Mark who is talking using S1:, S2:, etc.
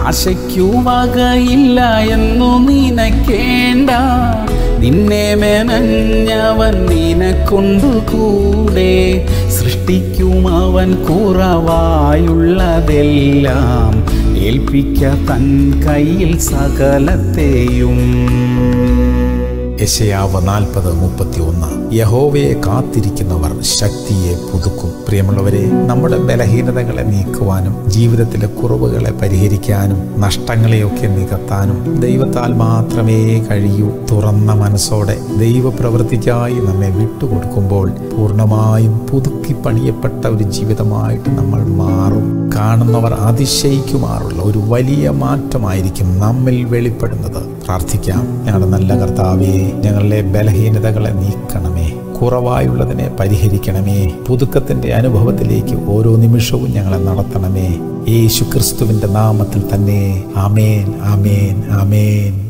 S1: ആശയ്ക്കു വകയില്ല എന്നു നിനക്കേണ്ട നിന്നെ മെനഞ്ഞവൻ നിനക്കൊണ്ടു കൂടെ സൃഷ്ടിക്കും അവൻ കുറവായുള്ളതെല്ലാം ഏൽപ്പിക്ക തൻ കയ്യിൽ സകലത്തെയും
S2: യശയാവ് നാൽപ്പത് മുപ്പത്തി ഒന്ന് യഹോവയെ കാത്തിരിക്കുന്നവർ ശക്തിയെ പുതുക്കും പ്രിയമുള്ളവരെ നമ്മുടെ ബലഹീനതകളെ നീക്കുവാനും ജീവിതത്തിലെ കുറവുകളെ പരിഹരിക്കാനും നഷ്ടങ്ങളെയൊക്കെ നികത്താനും ദൈവത്താൽ മാത്രമേ കഴിയൂ തുറന്ന മനസ്സോടെ ദൈവപ്രവൃത്തിക്കായി നമ്മെ വിട്ടുകൊടുക്കുമ്പോൾ പൂർണ്ണമായും പുതുക്കി പണിയപ്പെട്ട ഒരു ജീവിതമായിട്ട് നമ്മൾ മാറും കാണുന്നവർ അതിശയിക്കുമാറുള്ള ഒരു വലിയ മാറ്റമായിരിക്കും നമ്മിൽ വെളിപ്പെടുന്നത് പ്രാർത്ഥിക്കാം ഞങ്ങളുടെ നല്ല കർത്താവേ ഞങ്ങളുടെ ബലഹീനതകളെ നീക്കണമേ കുറവായുള്ളതിനെ പരിഹരിക്കണമേ പുതുക്കത്തിന്റെ അനുഭവത്തിലേക്ക് ഓരോ നിമിഷവും ഞങ്ങളെ നടത്തണമേ യേശു ക്രിസ്തുവിന്റെ നാമത്തിൽ തന്നെ ആമേൻ ആമേൻ ആമേൻ